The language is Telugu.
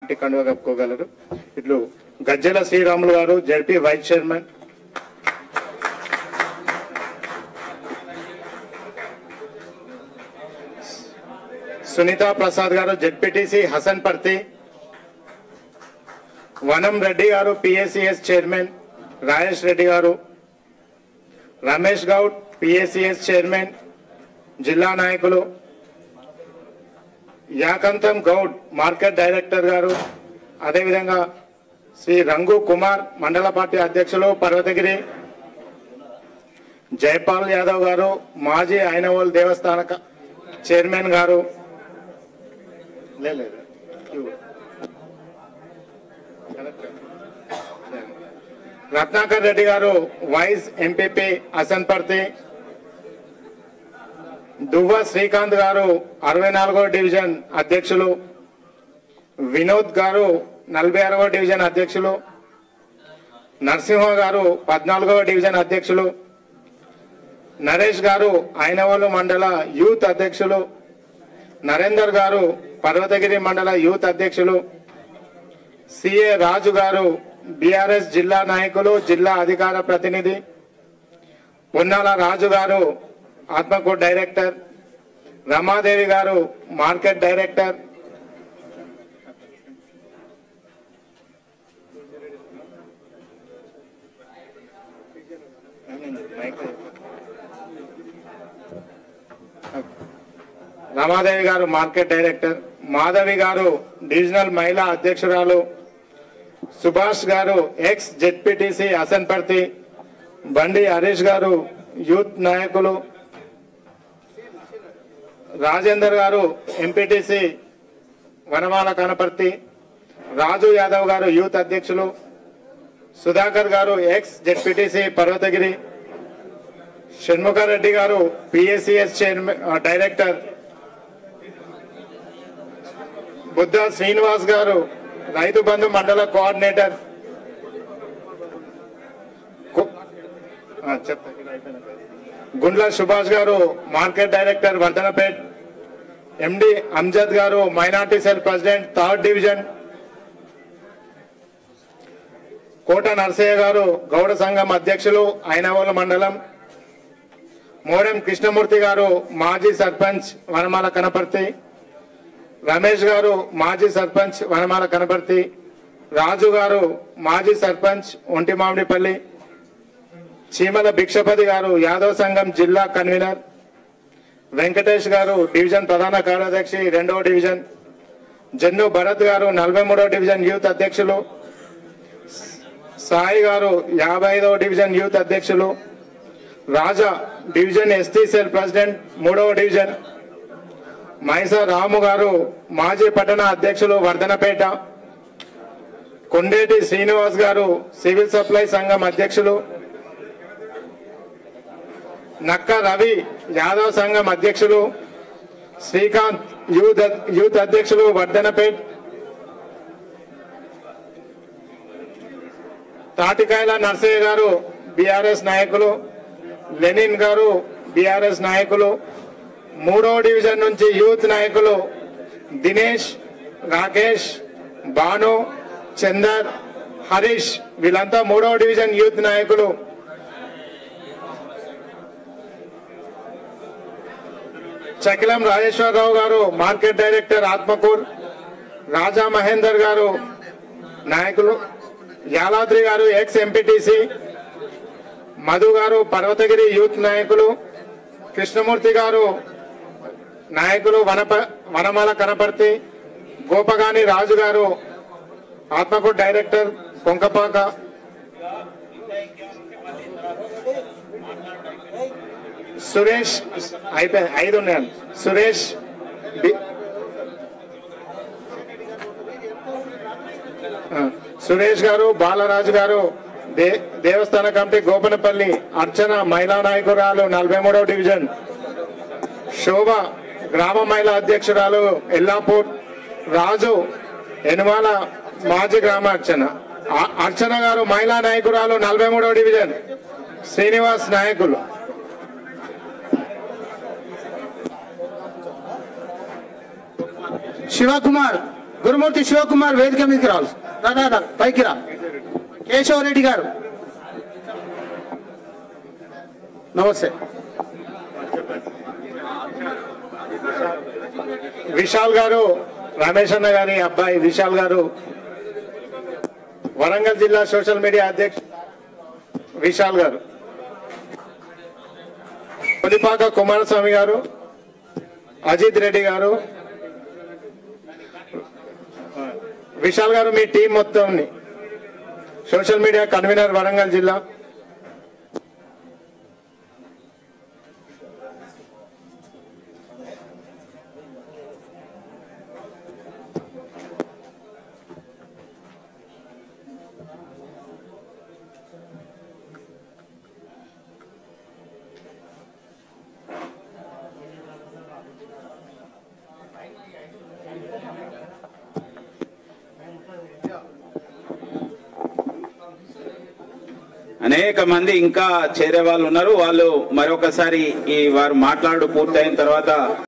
పార్టీ కండువ కప్పుకోగలరు ఇట్లు Gajjala Sriramulu garu ZP vice chairman Sunitha Prasad garu ZPTC Hasan పర్తి వనం రెడ్డి గారు పిఎస్సిఎస్ చైర్మన్ రాజేష్ రెడ్డి గారు రమేష్ గౌడ్ పిఎస్సిఎస్ చైర్మన్ జిల్లా నాయకులు యాకంతం గౌడ్ మార్కెట్ డైరెక్టర్ గారు అదేవిధంగా శ్రీ రంగు కుమార్ మండల పార్టీ అధ్యక్షులు పర్వతగిరి జైపాల్ యాదవ్ గారు మాజీ ఐనవోల్ దేవస్థాన క- చైర్మన్ గారు లే, లే, లే. ఇవ్వు. రత్నాకర్ రెడ్డి గారు వైస్ ఎంపీపీ అసన్పర్తి దువ్వ శ్రీకాంత్ గారు అరవై నాలుగో డివిజన్ అధ్యక్షులు వినోద్ గారు నలభై ఆరవ డివిజన్ అధ్యక్షులు నరసింహ గారు పద్నాలుగవ డివిజన్ అధ్యక్షులు నరేష్ గారు ఐనవోలు మండల యూత్ అధ్యక్షులు నరేందర్ గారు పర్వతగిరి మండల యూత్ అధ్యక్షులు సిఏ రాజు గారు బీఆర్ఎస్ జిల్లా నాయకులు జిల్లా అధికార ప్రతినిధి పొన్నాల రాజు గారు ఆత్మకూరు డైరెక్టర్ రమాదేవి గారు మార్కెట్ డైరెక్టర్ రమాదేవి గారు మార్కెట్ డైరెక్టర్ మాధవి గారు డివిజనల్ మహిళా అధ్యక్షురాలు సుభాష్ గారు ఎక్స్ జెడ్పీటీసీ అసన్పర్తి బండి హరీష్ గారు యూత్ నాయకులు రాజేందర్ గారు ఎంపీటీసీ వనమాల కనపర్తి రాజు యాదవ్ గారు యూత్ అధ్యక్షులు సుధాకర్ గారు ex ZPTC Parvathagiri Shanmukha Reddy garu PSCS chairman ఆ, డైరెక్టర్ బుద్ధ శ్రీనివాస్ గారు రైతు బంధు మండల కోఆర్డినేటర్ కు- ఆ, చెప్తా Gundla Subhash garu market director Wardhannapet MD Amjad garu minority cell president third division Kota Narasaiah garu గౌడ సంఘం అధ్యక్షులు ఐనవోలు మండలం మోడెం కృష్ణమూర్తి గారు మాజీ సర్పంచ్ వనమాల కనపర్తి రమేష్ గారు మాజీ సర్పంచ్ వనమాల కనపర్తి రాజు గారు మాజీ సర్పంచ్ ఒంటిమామిడిపల్లి చీమల భిక్షపతి గారు యాదవ్ సంఘం జిల్లా కన్వీనర్ వెంకటేష్ గారు డివిజన్ ప్రధాన కార్యదర్శి రెండవ డివిజన్ జన్ను భరత్ గారు నలభై మూడవ డివిజన్ యూత్ అధ్యక్షులు సాయి గారు యాభై ఐదవ డివిజన్ యూత్ అధ్యక్షులు Raja division ST cell president మూడవ డివిజన్ మైసా రాము గారు మాజీ పట్టణ అధ్యక్షులు వర్ధనపేట కొండేటి శ్రీనివాస్ గారు సివిల్ సప్లై సంఘం అధ్యక్షులు నక్క రవి యాదవ్ సంఘం అధ్యక్షులు శ్రీకాంత్ యూత్ యూత్ అధ్యక్షులు వర్ధనపేట్ తాటికాయల నర్సయ్య గారు బీఆర్ఎస్ నాయకులు లెనిన్ గారు బీఆర్ఎస్ నాయకులు మూడో డివిజన్ నుంచి యూత్ నాయకులు దినేష్ రాకేష్ భాను చందర్ హరీష్ వీళ్ళంతా మూడో డివిజన్ యూత్ నాయకులు చకిలం రాజేశ్వరరావు గారు మార్కెట్ డైరెక్టర్ ఆత్మకూర్ రాజా మహేందర్ గారు నాయకులు యాలాద్రి గారు ఎక్స్ ఎంపీటీసీ మధు గారు పర్వతగిరి యూత్ నాయకులు కృష్ణమూర్తి గారు నాయకులు వనప వనమాల కనపర్తి గోపగాని రాజు గారు ఆత్మకూర్ డైరెక్టర్ కొంకపాక సురేష్ అయిపోయింది ఐదు ఉన్నాయండి సురేష్ బి- ఆ, సురేష్ గారు బాలరాజు గారు దే దేవస్థాన కమిటీ గోపనపల్లి అర్చన మహిళా నాయకురాలు నలభై మూడవ డివిజన్ శోభ గ్రామ మహిళా అధ్యక్షురాలు ఎల్లాపూర్ రాజు ఎనుమాల మాజీ గ్రామ అర్చన ఆ- అర్చన గారు మహిళా నాయకురాలు నలభై మూడవ డివిజన్ శ్రీనివాస్ నాయకులు శివకుమార్ గురుమూర్తి శివకుమార్ వేదిక మీదకి రావాలి రా, రా, రా, పైకి రా కేశవరెడ్డి గారు నమస్తే విశాల్ గారు రమేష్ అన్న గారి అబ్బాయి విశాల్ గారు వరంగల్ జిల్లా సోషల్ మీడియా అధ్యక్షుడు విశాల్ గారు కొలిపాక కుమారస్వామి గారు అజిత్ రెడ్డి గారు విశాల్ గారు మీ టీం మొత్తం సోషల్ మీడియా కన్వీనర్ వరంగల్ జిల్లా అనేక మంది ఇంకా చేరే వాళ్ళు ఉన్నారు వాళ్ళు మరొకసారి ఈ వారు మాట్లాడు పూర్తయిన తర్వాత